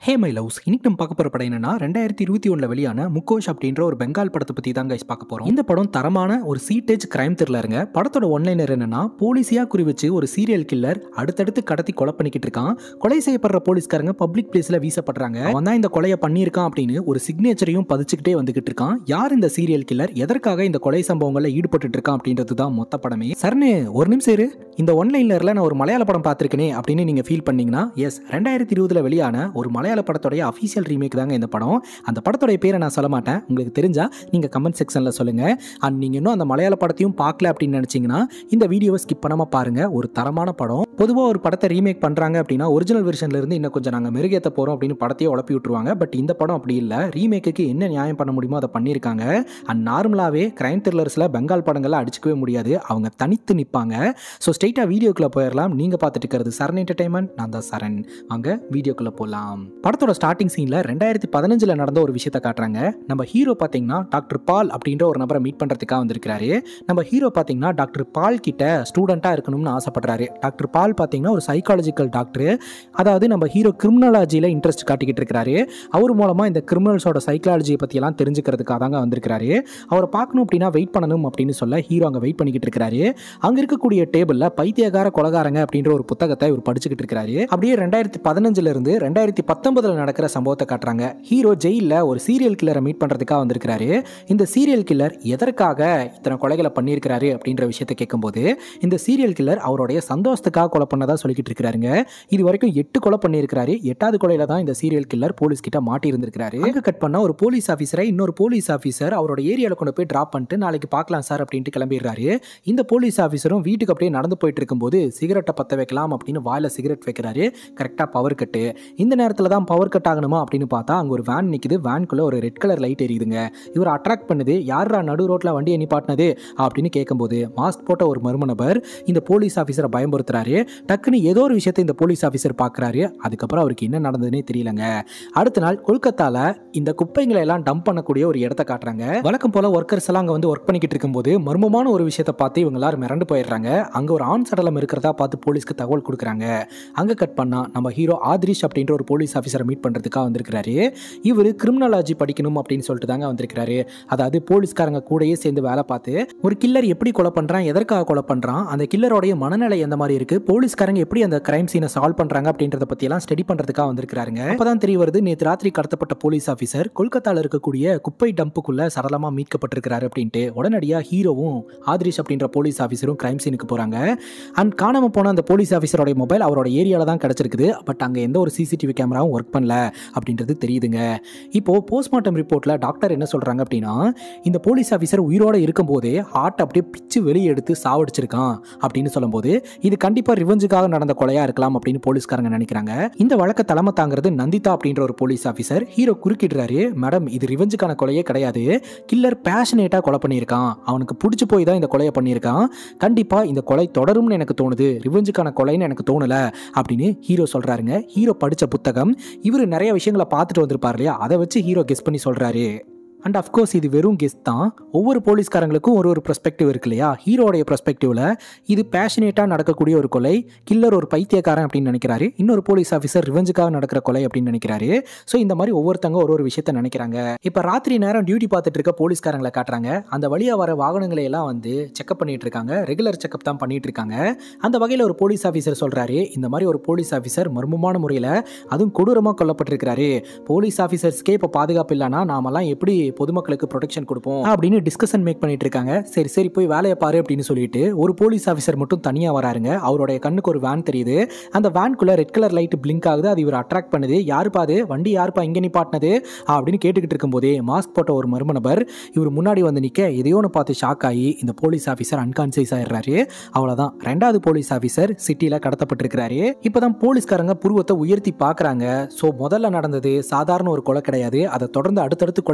hey my loves இன்னைக்கு நம்ம பார்க்க போகிற படம் என்னன்னா ரெண்டாயிரத்தி இருபத்தி ஒன்றில் வெளியான முக்கோஷ் அப்படின்ற ஒரு பெங்கால் படத்தை பற்றி தான் கைஸ் பார்க்க போகிறோம் இந்த படம் தரமான ஒரு சீட்டேஜ் கிரைம் த்ரில்லருங்க படத்தோட ஒன்லைனர் என்னன்னா போலீஸியாக குறி வச்சு ஒரு சீரியல் கில்லர் அடுத்தடுத்து கடத்தி கொலை பண்ணிக்கிட்டு இருக்கான் கொலை செய்யப்படுற போலீஸ்காரங்க பப்ளிக் பிளேஸில் வீசப்படுறாங்க அவன் தான் இந்த கொலையை பண்ணியிருக்கான் அப்படின்னு ஒரு சிக்னேச்சரையும் பதிச்சுக்கிட்டே வந்துகிட்டு இருக்கான் யார் இந்த சீரியல் கில்லர் எதற்காக இந்த கொலை சம்பவங்களில் ஈடுபட்டு இருக்கான் அப்படின்றது தான் மொத்த படமே சரணே ஒரு நிமிஷம் இரு இந்த ஒன்லைனரில் நான் ஒரு மலையாள படம் பார்த்துருக்கேனே அப்படின்னு நீங்கள் ஃபீல் பண்ணீங்கன்னா எஸ் ரெண்டாயிரத்தி இருபதுல வெளியான ஒரு மலையாள படத்தோடைய அஃபீஷியல் ரீமேக் தாங்க இந்த படம் அந்த படத்தோடைய பேரை நான் சொல்ல மாட்டேன் உங்களுக்கு தெரிஞ்சா நீங்கள் கமெண்ட் செக்ஷனில் சொல்லுங்கள் அண்ட் நீங்கள் இன்னும் அந்த மலையாள படத்தையும் பார்க்கல அப்படின்னு நினச்சிங்கன்னா இந்த வீடியோவை ஸ்கிப் பண்ணாமல் பாருங்கள் ஒரு தரமான படம் பொதுவாக ஒரு படத்தை ரீமேக் பண்ணுறாங்க அப்படின்னா ஒரிஜினல் வெர்ஷன்ல இருந்து இன்னும் கொஞ்சம் நாங்கள் மெருகேற்ற போகிறோம் அப்படின்னு படத்தையே உழப்பி விட்டுருவாங்க பட் இந்த படம் அப்படி இல்லை ரீமேக்குக்கு என்ன நியாயம் பண்ண முடியுமோ அதை பண்ணியிருக்காங்க அண்ட் நார்மலாகவே கிரைம் த்ரில்லர்ஸில் பெங்கால் படங்களை அடிச்சுக்கவே முடியாது அவங்க தனித்து நிற்பாங்க ஸோ ஸ்ட்ரெயிட்டாக வீடியோக்குள்ளே போயிடலாம் நீங்கள் பார்த்துட்டு இருக்கிறது சரண் என்டர்டைன்மெண்ட் நான் தான் சரண் வாங்க வீடியோக்குள்ளே போகலாம் படத்தோட ஸ்டார்டிங் சீனில் ரெண்டாயிரத்தி பதினஞ்சில் நடந்த ஒரு விஷயத்தை காட்டுறாங்க நம்ம ஹீரோ பார்த்தீங்கன்னா டாக்டர் பால் அப்படின்ற ஒரு நபரை மீட் பண்ணுறதுக்காக வந்திருக்கிறாரு நம்ம ஹீரோ பார்த்தீங்கன்னா டாக்டர் பால் கிட்ட ஸ்டூடெண்ட்டாக இருக்கணும்னு ஆசைப்படுறாரு டாக்டர் பால் பார்த்தீங்கன்னா ஒரு சைக்காலஜிக்கல் டாக்டர் அதாவது நம்ம ஹீரோ கிரிமினாலஜியில் இன்ட்ரெஸ்ட் காட்டிக்கிட்டு இருக்கிறாரு அவர் மூலமாக இந்த கிரிமினல்ஸோட சைக்காலஜியை பற்றியெல்லாம் தெரிஞ்சுக்கிறதுக்காக தாங்க வந்திருக்கிறாரு அவரை பார்க்கணும் அப்படின்னா வெயிட் பண்ணணும் அப்படின்னு சொல்ல ஹீரோ அங்கே வெயிட் பண்ணிக்கிட்டு இருக்கிறாரு அங்கே இருக்கக்கூடிய டேபிளில் பைத்தியகார கொலகாரங்க அப்படின்ற ஒரு புத்தகத்தை இவர் படிச்சுக்கிட்டு இருக்கிறாரு அப்படியே ரெண்டாயிரத்தி பதினஞ்சுல இருந்து ரெண்டாயிரத்தி பத்தொன்பதுல நடக்கிற சம்பவத்தை காட்டுறாங்க ஹீரோ ஜெயிலில் ஒரு சீரியல் கில்லரை மீட் பண்ணுறதுக்காக வந்திருக்கிறாரு இந்த சீரியல் கில்லர் எதற்காக இத்தனை கொலைகளை பண்ணியிருக்கிறாரு அப்படின்ற விஷயத்தை கேட்கும்போது இந்த சீரியல் கில்லர் அவருடைய சந்தோஷத்துக்காக கொலை பண்ணதா சொல்லிக்கிட்டு இருக்கிறாருங்க இது வரைக்கும் எட்டு கொலை பண்ணியிருக்கிறாரு எட்டாவது கொலையில தான் இந்த சீரியல் கில்லர் போலீஸ் கிட்ட மாட்டி இருந்திருக்கிறாரு அங்க கட் பண்ண ஒரு போலீஸ் ஆஃபீஸரை இன்னொரு போலீஸ் ஆஃபீஸர் அவரோட ஏரியாவில் கொண்டு போய் டிராப் பண்ணிட்டு நாளைக்கு பார்க்கலாம் சார் அப்படின்ட்டு கிளம்பிடுறாரு இந்த போலீஸ் ஆஃபீஸரும் வீட்டுக்கு அப்படியே நடந்து போயிட்டு இருக்கும்போது சிகரெட்டை பற்ற வைக்கலாம் அப்படின்னு வாயில சிகரெட் வைக்கிறாரு கரெக்டாக பவர் கட்டு இந்த நேரத்தில் தான் பவர் கட் ஆகணுமா அப்படின்னு பார்த்தா அங்கே ஒரு வேன் நிற்குது வேனுக்குள்ள ஒரு ரெட் கலர் லைட் எரியுதுங்க இவர் அட்ராக்ட் பண்ணுது யாரா நடு ரோட்டில் வண்டியை நிப்பாட்டினது அப்படின்னு கேட்கும்போது மாஸ்க் போட்ட ஒரு மர்ம நபர் இந்த போலீஸ் ஆஃபீஸரை பயமுறுத்துறாரு டக்குன்னு ஏதோ ஒரு விஷயத்தை இந்த போலீஸ் ஆஃபீஸர் பார்க்குறாரு அதுக்கப்புறம் அவருக்கு என்ன நடந்ததுன்னே தெரியலங்க அடுத்த நாள் கொல்கத்தால இந்த குப்பைங்களை எல்லாம் டம்ப் பண்ணக்கூடிய ஒரு இடத்த காட்டுறாங்க வழக்கம் போல ஒர்க்கர்ஸ் எல்லாம் அங்கே வந்து ஒர்க் பண்ணிக்கிட்டு இருக்கும்போது மர்மமான ஒரு விஷயத்தை பார்த்து இவங்க எல்லாரும் மிரண்டு போயிடுறாங்க அங்கே ஒரு ஆண் சடலம் இருக்கிறதா பார்த்து போலீஸ்க்கு தகவல் கொடுக்குறாங்க அங்கே கட் பண்ணா நம்ம ஹீரோ ஆத்ரிஷ் அப்படின்ற ஒரு போலீஸ் ஆஃபீஸரை மீட் பண்ணுறதுக்காக வந்திருக்கிறாரு இவர் கிரிமினாலஜி படிக்கணும் அப்படின்னு சொல்லிட்டு தாங்க வந்திருக்கிறாரு அதாவது போலீஸ்காரங்க கூடயே சேர்ந்து வேலை பார்த்து ஒரு கில்லர் எப்படி கொலை பண்ணுறான் எதற்காக கொலை பண்ணுறான் அந்த கில்லரோடைய மனநிலை எந்த மாதிரி இருக்கு போலீஸ்காரங்க எப்படி அந்த கிரைம் சீனை சால்வ் பண்ணுறாங்க அப்படின்றத பற்றியெல்லாம் ஸ்டடி பண்ணுறதுக்காக வந்திருக்கிறாருங்க அப்பதான் தெரிய வருது நேற்று ராத்திரி கடத்தப்பட்ட போலீஸ் ஆஃபீஸர் கொல்கத்தாவில் இருக்கக்கூடிய குப்பை டம்புக்குள்ள சரளமாக மீட்கப்பட்டிருக்கிறாரு அப்படின்ட்டு உடனடியாக ஹீரோவும் ஆத்ரிஷ் அப்படின்ற போலீஸ் ஆஃபீஸரும் கிரைம் சீனுக்கு போகிறாங்க அண்ட் காணாமல் போன அந்த போலீஸ் ஆஃபீஸரோட மொபைல் அவரோட ஏரியாவில் தான் கிடச்சிருக்குது பட் அங்கே எந்த ஒரு சிசிடிவி கேமராவும் ஒர்க் பண்ணல அப்படின்றது தெரியுதுங்க இப்போ போஸ்ட்மார்ட்டம் ரிப்போர்ட்டில் டாக்டர் என்ன சொல்கிறாங்க அப்படின்னா இந்த போலீஸ் ஆஃபீஸர் உயிரோட இருக்கும்போதே ஹார்ட் அப்படியே பிச்சு வெளியே எடுத்து சாவடிச்சிருக்கான் அப்படின்னு சொல்லும்போது இது கண்டிப்பாக ரிவெஞ்சுக்காக நடந்த கொலையாக இருக்கலாம் அப்படின்னு போலீஸ்காரங்க நினைக்கிறாங்க இந்த வழக்க தலைமை தாங்கிறது நந்திதா அப்படின்ற ஒரு போலீஸ் ஆஃபீஸர் ஹீரோ குறுக்கிடுறாரு மேடம் இது ரிவெஞ்சுக்கான கொலையே கிடையாது கில்லர் பேஷனேட்டாக கொலை பண்ணியிருக்கான் அவனுக்கு பிடிச்சி போய் தான் இந்த கொலையை பண்ணியிருக்கான் கண்டிப்பாக இந்த கொலை தொடரும்னு எனக்கு தோணுது ரிவெஞ்சுக்கான கொலைன்னு எனக்கு தோணல அப்படின்னு ஹீரோ சொல்றாருங்க ஹீரோ படித்த புத்தகம் இவர் நிறைய விஷயங்களை பார்த்துட்டு வந்திருப்பார் இல்லையா அதை வச்சு ஹீரோ கெஸ் பண்ணி சொல்றாரு அண்ட் அஃப்கோர்ஸ் இது வெறும் கெஸ் தான் ஒவ்வொரு போலீஸ்காரங்களுக்கும் ஒரு ஒரு ப்ரெஸ்பெக்டிவ் இருக்கு இல்லையா ஹீரோடைய ப்ரெஸ்பெக்டிவ்ல இது பேஷனேட்டாக நடக்கக்கூடிய ஒரு கொலை கில்லர் ஒரு பைத்தியக்காரன் அப்படின்னு நினைக்கிறாரு இன்னொரு போலீஸ் ஆஃபீஸர் ரிவெஞ்சுக்காக நடக்கிற கொலை அப்படின்னு நினைக்கிறாரு ஸோ இந்த மாதிரி ஒவ்வொருத்தங்க ஒரு ஒரு விஷயத்த நினைக்கிறாங்க இப்போ ராத்திரி நேரம் டியூட்டி பார்த்துட்டு இருக்க போலீஸ்காரங்களை காட்டுறாங்க அந்த வழியாக வர வாகனங்களை எல்லாம் வந்து செக்அப் பண்ணிட்டு இருக்காங்க ரெகுலர் செக்அப் தான் பண்ணிட்டு இருக்காங்க அந்த வகையில் ஒரு போலீஸ் ஆஃபீஸர் சொல்றாரு இந்த மாதிரி ஒரு போலீஸ் ஆஃபீஸர் மர்மமான முறையில் அதுவும் கொடூரமாக கொல்லப்பட்டிருக்கிறாரு போலீஸ் ஆஃபீஸர்ஸ்க்கே இப்போ பாதுகாப்பு இல்லைனா நாமெல்லாம் எப்படி பொதுமக்களுக்கு ப்ரொடெக்ஷன் கொடுப்போம் அப்படின்னு டிஸ்கஷன் மேக் பண்ணிட்டு இருக்காங்க சரி சரி போய் வேலையை பாரு அப்படின்னு சொல்லிட்டு ஒரு போலீஸ் ஆஃபீஸர் மட்டும் தனியாக வராருங்க அவருடைய கண்ணுக்கு ஒரு வேன் தெரியுது அந்த வேன்குள்ள ரெட் கலர் லைட் பிளிங்க் ஆகுது அது இவர் அட்ராக்ட் பண்ணுது யாருப்பா அது வண்டி யாருப்பா இங்கே நிப்பாட்டினது அப்படின்னு கேட்டுக்கிட்டு இருக்கும்போதே மாஸ்க் போட்ட ஒரு மர்ம நபர் இவர் முன்னாடி வந்து நிற்க எதையோன்னு பார்த்து ஷாக் ஆகி இந்த போலீஸ் ஆஃபீஸர் அன்கான்சியஸ் ஆயிடுறாரு அவ்வளோதான் ரெண்டாவது போலீஸ் ஆஃபீஸர் சிட்டியில் கடத்தப்பட்டிருக்கிறாரு இப்போதான் போலீஸ்காரங்க புருவத்தை உயர்த்தி பார்க்குறாங்க ஸோ முதல்ல நடந்தது சாதாரண ஒரு கொலை கிடையாது அதை தொடர்ந்து அடுத்தடுத்து கொலைகள் நடக்க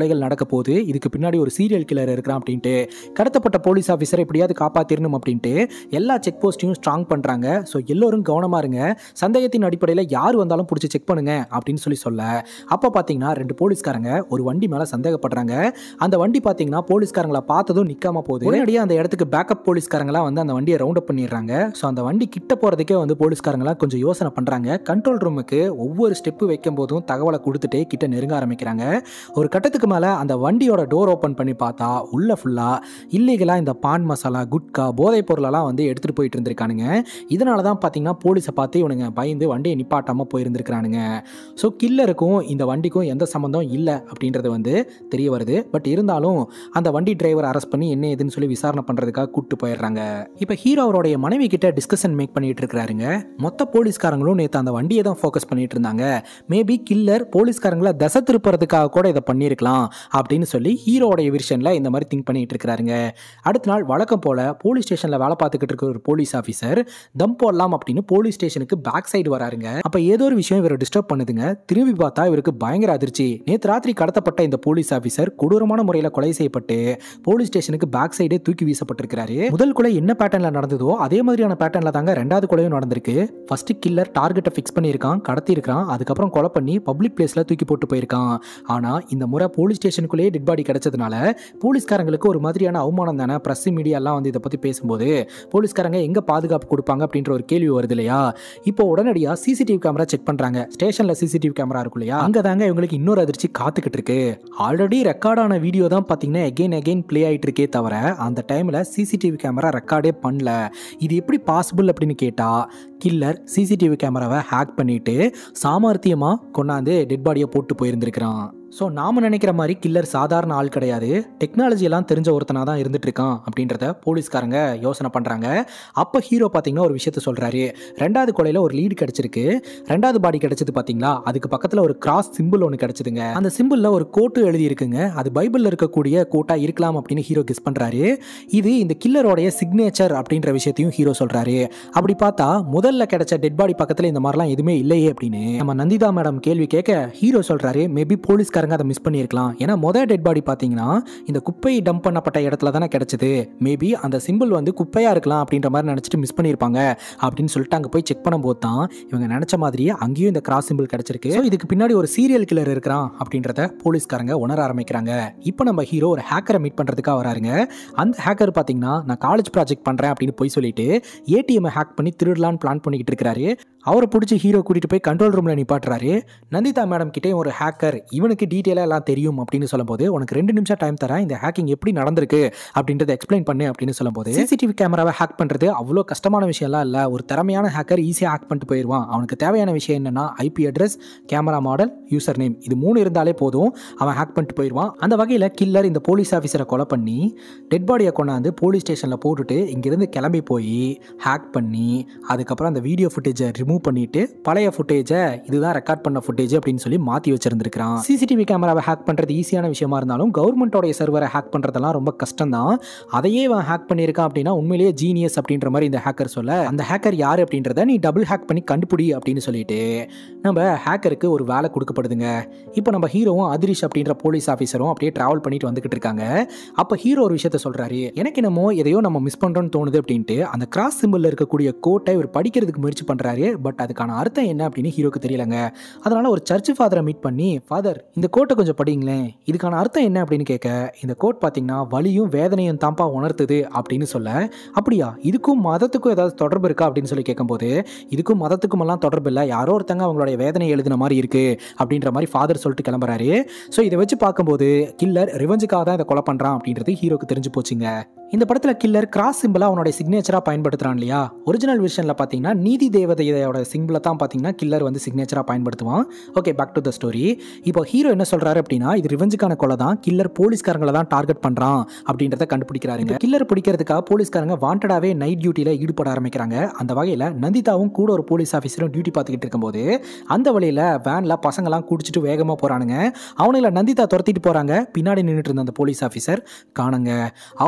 போகுது இதுக்கு பின்னாடி ஒரு சீரியல் கில்லர் இருக்கிறான் அப்படின்ட்டு கடத்தப்பட்ட போலீஸ் ஆஃபீஸரை எப்படியாவது காப்பாத்திரணும் அப்படின்ட்டு எல்லா செக் போஸ்ட்டையும் ஸ்ட்ராங் பண்ணுறாங்க ஸோ எல்லோரும் கவனமாக இருங்க சந்தேகத்தின் அடிப்படையில் யார் வந்தாலும் பிடிச்சி செக் பண்ணுங்க அப்படின்னு சொல்லி சொல்ல அப்போ பார்த்தீங்கன்னா ரெண்டு போலீஸ்காரங்க ஒரு வண்டி மேலே சந்தேகப்படுறாங்க அந்த வண்டி பார்த்தீங்கன்னா போலீஸ்காரங்களை பார்த்ததும் நிற்காம போகுது உடனடியாக அந்த இடத்துக்கு பேக்கப் போலீஸ்காரங்களாம் வந்து அந்த வண்டியை ரவுண்ட் அப் பண்ணிடுறாங்க ஸோ அந்த வண்டி கிட்ட போகிறதுக்கே வந்து போலீஸ்காரங்களாம் கொஞ்சம் யோசனை பண்ணுறாங்க கண்ட்ரோல் ரூமுக்கு ஒவ்வொரு ஸ்டெப்பு வைக்கும் போதும் தகவலை கொடுத்துட்டே கிட்ட நெருங்க ஆரம்பிக்கிறாங்க ஒரு கட்டத்துக்கு மேலே அந்த வண்டியோட டோர் ஓப்பன் பண்ணி பார்த்தா உள்ள ஃபுல்லாக இல்லீகலாக இந்த பான் மசாலா குட்கா போதைப் பொருளெல்லாம் வந்து எடுத்துகிட்டு போயிட்டு இருந்திருக்கானுங்க இதனால தான் பார்த்தீங்கன்னா போலீஸை பார்த்து இவனுங்க பயந்து வண்டியை நிப்பாட்டாமல் போயிருந்திருக்கிறானுங்க ஸோ கில்லருக்கும் இந்த வண்டிக்கும் எந்த சம்மந்தம் இல்லை அப்படின்றது வந்து தெரிய வருது பட் இருந்தாலும் அந்த வண்டி டிரைவர் அரெஸ்ட் பண்ணி என்ன ஏதுன்னு சொல்லி விசாரணை பண்ணுறதுக்காக கூப்பிட்டு போயிடுறாங்க இப்போ ஹீரோ அவருடைய மனைவி கிட்ட டிஸ்கஷன் மேக் பண்ணிட்டு இருக்கிறாருங்க மொத்த போலீஸ்காரங்களும் நேற்று அந்த வண்டியை தான் ஃபோக்கஸ் பண்ணிட்டு இருந்தாங்க மேபி கில்லர் போலீஸ்காரங்களை தசை திருப்புறதுக்காக கூட இதை பண்ணியிருக்கலாம் அப்படின்னு சொல்லி ஹீரோடைய விஷனில் இந்த மாதிரி திங்க் பண்ணிட்டு இருக்கிறாருங்க அடுத்த நாள் வழக்கம் போல போலீஸ் ஸ்டேஷனில் வேலை பார்த்துக்கிட்டு இருக்க ஒரு போலீஸ் ஆஃபீஸர் தம் போடலாம் அப்படின்னு போலீஸ் ஸ்டேஷனுக்கு பேக் சைடு வராருங்க அப்போ ஏதோ ஒரு விஷயம் இவரை டிஸ்டர்ப் பண்ணுதுங்க திரும்பி பார்த்தா இவருக்கு பயங்கர அதிர்ச்சி நேற்று ராத்திரி கடத்தப்பட்ட இந்த போலீஸ் ஆஃபீஸர் கொடூரமான முறையில் கொலை செய்யப்பட்டு போலீஸ் ஸ்டேஷனுக்கு பேக் சைடே தூக்கி வீசப்பட்டிருக்கிறாரு முதல் கொலை என்ன பேட்டர்ல நடந்ததோ அதே மாதிரியான பேட்டர்ல தாங்க ரெண்டாவது கொலையும் நடந்திருக்கு ஃபர்ஸ்ட் கில்லர் டார்கெட்டை ஃபிக்ஸ் பண்ணியிருக்கான் கடத்தி இருக்கான் அதுக்கப்புறம் கொலை பண்ணி பப்ளிக் பிளேஸ்ல தூக்கி போட்டு போயிருக்கான் ஆனா இந்த முறை போலீஸ் ஸ்டேஷனுக்குள்ளேயே டெட் பாடி கிடைச்சதுனால போலீஸ்காரங்களுக்கு ஒரு மாதிரியான அவமானம் தானே பிரஸ் மீடியாலாம் வந்து இதை பத்தி பேசும்போது போலீஸ்காரங்க எங்க பாதுகாப்பு கொடுப்பாங்க அப்படின்ற ஒரு கேள்வி வருது இல்லையா இப்போ உடனடியா சிசிடிவி கேமரா செக் பண்றாங்க ஸ்டேஷன்ல சிசிடிவி கேமரா இருக்கும் இல்லையா அங்க தாங்க இவங்களுக்கு இன்னொரு அதிர்ச்சி காத்துக்கிட்டு இருக்கு ஆல்ரெடி ரெக்கார்டான வீடியோ தான் பார்த்தீங்கன்னா எகெயின் எகெயின் ப்ளே ஆகிட்டு இருக்கே தவிர அந்த டைமில் சிசிடிவி கேமரா ரெக்கார்டே பண்ணல இது எப்படி பாசிபிள் அப்படின்னு கேட்டால் கில்லர் சிசிடிவி கேமராவை ஹேக் பண்ணிட்டு சாமர்த்தியமாக கொண்டாந்து டெட் பாடியை போட்டு போயிருந்திருக்கிறான் ஸோ நாம் நினைக்கிற மாதிரி கில்லர் சாதாரண ஆள் கிடையாது டெக்னாலஜி எல்லாம் தெரிஞ்ச ஒருத்தனாக தான் இருந்துட்டு இருக்கான் அப்படின்றத போலீஸ்காரங்க யோசனை பண்ணுறாங்க அப்போ ஹீரோ பார்த்தீங்கன்னா ஒரு விஷயத்த சொல்கிறாரு ரெண்டாவது கொலையில் ஒரு லீடு கிடச்சிருக்கு ரெண்டாவது பாடி கிடச்சது பார்த்தீங்களா அதுக்கு பக்கத்தில் ஒரு கிராஸ் சிம்பிள் ஒன்று கிடச்சிதுங்க அந்த சிம்பிளில் ஒரு கோட்டு எழுதி இருக்குங்க அது பைபிளில் இருக்கக்கூடிய கோட்டாக இருக்கலாம் அப்படின்னு ஹீரோ கெஸ் பண்ணுறாரு இது இந்த கில்லரோடைய சிக்னேச்சர் அப்படின்ற விஷயத்தையும் ஹீரோ சொல்கிறாரு அப்படி பார்த்தா முதல்ல கிடைச்ச டெட் பாடி பக்கத்தில் இந்த மாதிரிலாம் எதுவுமே இல்லையே அப்படின்னு நம்ம நந்திதா மேடம் கேள்வி கேட்க ஹீரோ சொல்கிறாரு மேபி போலீஸ்காரங்க அதை மிஸ் பண்ணியிருக்கலாம் ஏன்னா மொதல் டெட் பாடி பார்த்தீங்கன்னா இந்த குப்பை டம்ப் பண்ணப்பட்ட இடத்துல தானே கிடைச்சது மேபி அந்த சிம்பிள் வந்து குப்பையாக இருக்கலாம் அப்படின்ற மாதிரி நினச்சிட்டு மிஸ் பண்ணியிருப்பாங்க அப்படின்னு சொல்லிட்டு அங்கே போய் செக் பண்ணும்போது தான் இவங்க நினச்ச மாதிரியே அங்கேயும் இந்த கிராஸ் சிம்பிள் கிடைச்சிருக்கு So, இதுக்கு பின்னாடி ஒரு சீரியல் கில்லர் இருக்கிறான் அப்படின்றத போலீஸ்காரங்க உணர ஆரம்பிக்கிறாங்க இப்போ நம்ம ஹீரோ ஒரு ஹேக்கரை மீட் பண்ணுறதுக்காக வராருங்க அந்த ஹேக்கர் பார்த்தீங்கன்னா நான் காலேஜ் ப்ராஜெக்ட் பண்ணுறேன் அப்படின்னு போய் சொல்லிட்டு ஏடிஎம் ஹேக் பண்ணி திருடலான்னு பிளான் பண்ணிக்கிட்டு இருக்கிறாரு அவரை பிடிச்சி ஹீரோ கூட்டிகிட்டு போய் கண்ட்ரோல் ரூமில் நிப்பாட்டுறாரு நந்திதா மேடம் கிட்டே ஒரு ஹேக்கர் இவனுக்கு டீட்டெயிலாக எல்லாம் தெரியும் அப்படின்னு சொல்லும்போது உனக்கு ரெண்டு நிமிஷம் டைம் தரேன் இந்த ஹேக்கிங் எப்படி நடந்திருக்கு அப்படின்றத எக்ஸ்பிளைன் பண்ணு அப்படின்னு சொல்லும்போது சிசிடிவி கேமராவை ஹேக் பண்ணுறது அவ்வளோ கஷ்டமான விஷயம்லாம் இல்லை ஒரு திறமையான ஹேக்கர் ஈஸியாக ஹேக் பண்ணிட்டு போயிடுவான் அவனுக்கு தேவையான விஷயம் என்னன்னா IP address camera model user name இது மூணு இருந்தாலே போதும் அவன் ஹேக் பண்ணிட்டு போயிடுவான் அந்த வகையில் கில்லர் இந்த போலீஸ் ஆஃபீஸரை கொலை பண்ணி டெட் பாடியை கொண்டாந்து போலீஸ் ஸ்டேஷனில் போட்டுட்டு இங்கேருந்து கிளம்பி போய் ஹேக் பண்ணி அதுக்கப்புறம் அந்த வீடியோ ஃபுட்டேஜை ரிமூவ் பண்ணிட்டு பழைய ஃபுட்டேஜை இதுதான் ரெக்கார்ட் பண்ண ஃபுட்டேஜ் அப்படின்னு சொல்லி மாற்றி வச்சிருந்திருக்கிறான் சிசிடிவி கேமராவை ஹேக் பண்ணுறது ஈஸியான விஷயமா இருந்தாலும் கவர்மெண்ட்டோடைய சர்வரை ஹேக் பண்ணுறதெல்லாம் ரொம்ப கஷ்டம் தான் அதையே அவன் ஹேக் பண்ணியிருக்கான் அப்படின்னா உண்மையிலேயே ஜீனியஸ் அப்படின்ற மாதிரி இந்த ஹேக்கர் சொல்ல அந்த ஹேக்கர் யார் அப்படின்றத நீ டபுள் ஹேக் பண்ணி கண்டுபிடி அப்படின்னு சொல்லிட்டு நம்ம ஹேக்கருக்கு ஒரு வேலை கொடுக்கப்படுதுங்க இப்போ நம்ம ஹீரோவும் அதிரிஷ் அப்படின்ற போலீஸ் ஆஃபீஸரும் அப்படியே டிராவல் பண்ணிட்டு வந்துகிட்டு இருக்காங்க அப்போ ஹீரோ ஒரு விஷயத்த சொல்றாரு எனக்கு என்னமோ எதையோ நம்ம மிஸ் பண்றோம்னு தோணுது அப்படின்ட்டு அந்த கிராஸ் சிம்பிள்ல இருக்கக்கூடிய கோட்டை இவர் படிக்கிறதுக்கு முயற்சி பண்றாரு பட் அதுக்கான அர்த்தம் என்ன அப்படின்னு ஹீரோக்கு தெரியலங்க அதனால ஒரு சர்ச் ஃபாதரை மீட் பண்ணி ஃபாதர் இந்த கோட்டை கொஞ்சம் படிங்களேன் இதுக்கான அர்த்தம் என்ன அப்படின்னு கேட்க இந்த கோட் பார்த்தீங்கன்னா வலியும் வேதனையும் தான்ப்பா உணர்த்துது அப்படின்னு சொல்ல அப்படியா இதுக்கும் மதத்துக்கும் ஏதாவது தொடர்பு இருக்கா அப்படின்னு சொல்லி கேட்கும்போது இதுக்கும் மதத்துக்கும் எல்லாம் தொடர்பு இல்லை யாரோ ஒருத்தங்க அவங்களுடைய வேதனை எழுதின மாதிரி இருக்கு அப்படின்ற மாதிரி ஃபாதர் சொல்லிட்டு கிளம்புறாரு ஸோ இதை வச்சு பார்க்கும்போது கில்லர் ரிவெஞ்சுக்காக தான் இதை கொலை பண்ணுறான் அப்படின்றது ஹீரோக்கு தெரிஞ்சு போச்சுங்க இந்த படத்தில் கில்லர் கிராஸ் சிம்பிளா அவனோட சிக்னேச்சராக பயன்படுத்துறான் இல்லையா ஒரிஜினல் விஷனில் பார்த்தீங்கன்னா நீதி தேவதையோட சிம்பிளை தான் பார்த்தீங்கன்னா கில்லர் வந்து சிக்னேச்சராக பயன்படுத்துவான் okay back to the story இப்போ ஹீரோ என்ன சொல்றாரு அப்படின்னா இது ரிவெஞ்சுக்கான கொலை தான் கில்லர் போலீஸ்காரங்களை தான் டார்கெட் பண்ணுறான் அப்படின்றத கண்டுபிடிக்கிறாருங்க கில்லர் பிடிக்கிறதுக்காக போலீஸ்காரங்க வாண்டடாகவே நைட் டியூட்டியில் ஈடுபட ஆரம்பிக்கிறாங்க அந்த வகையில் நந்திதாவும் கூட ஒரு போலீஸ் ஆஃபீஸரும் டியூட்டி பார்த்துக்கிட்டு இருக்கும்போது அந்த வழியில் வேனில் பசங்களாம் குடிச்சிட்டு வேகமாக போகிறானுங்க அவனுங்களை நந்திதா துரத்திட்டு போகிறாங்க பின்னாடி நின்றுட்டு இருந்த அந்த போலீஸ் ஆஃபீஸர் காணுங்க அவருடைய வண்டி